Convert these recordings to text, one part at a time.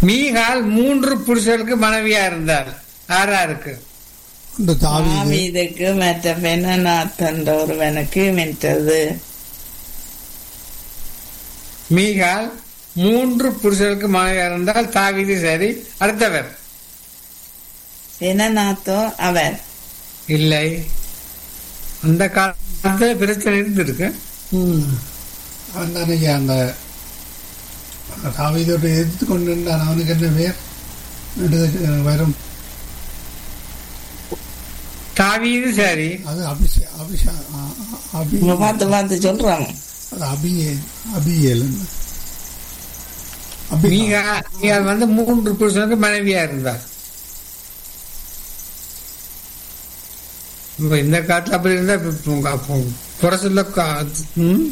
மீகால் மூன்று புருஷருக்கு மனைவியா இருந்தார் ஆறா இருக்கு ஒன்று தாவீது தாவீதுக்கு மற்ற பெண்ணநாத்தன்ற ஒருவனுக்கு மென்றது மீகால் மூன்று புருஷருக்கு மனைவியா இருந்தால் தாவீது சரி அடுத்தவர் பெண்ணநாத்தோ அவர் இல்லை அந்த காலத்துல பிரச்சனை இருந்திருக்கு ம். அவன் தானே அந்த தாவீதோட எதிர்த்து கொண்டு இருந்தான் அவனுக்கு என்ன பேர் நெடுக வரும் தாவீது சரி அது அபிஷே அபிஷா அ- அ- அபி இங்க பார்த்து பார்த்து சொல்றாங்க அது அபியே அபியேல் அபி மீகா மீகால் வந்து மூன்று புருஷனுக்கு மனைவியா இருந்தார் இப்ப இந்த காலத்துல அப்படி இருந்தா இப்ப உங்க அப்போ குறை சொல்ல கா- ம்?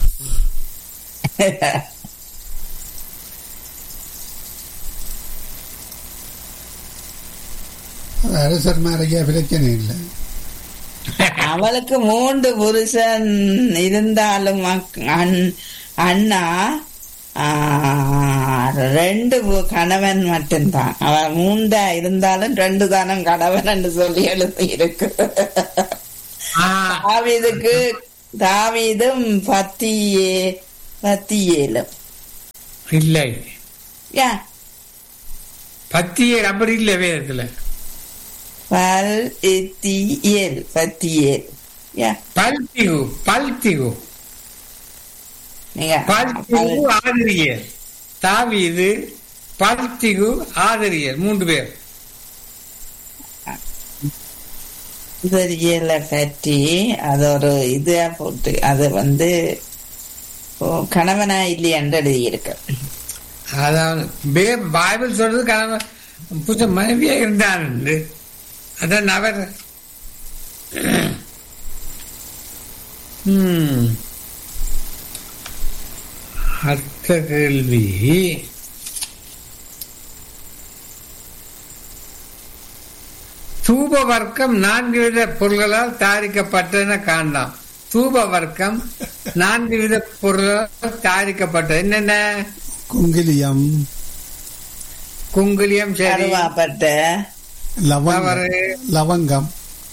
அது அரசர் மாதிரியா பிரச்சனை இல்லை அவளுக்கு மூன்று புருஷன் இருந்தாலும் அக்- அண்- அண்ணா ஆ, ரெண்டு பு- கணவன் மட்டும்தான் அவன் மூண்டா இருந்தாலும் ரெண்டு தானம் கணவன் என்று சொல்லி எழுதி இருக்கு ஆ, தாவீதுக்கு தாவீதும் பத்தியே பத்தியேலும் இல்லை யா பத்தியே அப்படி இல்லை வேதத்துல பல் எத்தியேல் பத்தியேல் யா பல்திகு பல்திகு நீங்க பல்திகு ஆதரியர் தாவீது பல்திகு ஆதரியர் மூன்று பேர் தெரியல பற்றி அது ஒரு இதா போட்டு அது வந்து ஓ, கணவனா இல்லையான்னு எழுதியிருக்கு அதாவது பே- பைபிள் சொல்றது கணவன் புதுச மனைவியா இருந்தான் அதான் அவர் ம். அடுத்த கேள்வி தூப வர்க்கம் நான்கு வித பொருள்களால் தயாரிக்கப்பட்டதுன்னு காணலாம் தூப வர்க்கம் நான்கு வித பொருள்களால் தயாரிக்கப்பட்டது என்னென்ன குங்கிலியம் குங்குலியம் சரி கருவாப்பட்ட லவங்கம் தவறு. லவங்கம்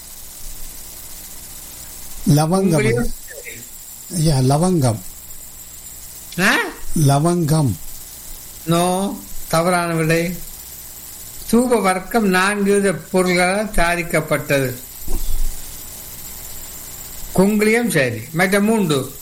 லவங்கம் குங்குலியம் சரி. ஐயா லவங்கம் ஆ? லவங்கம் நோ தவறான விடை தூப வர்க்கம் நான்கு வித பொருள்களால் தயாரிக்கப்பட்டது குங்குலியம் சரி மற்ற மூன்று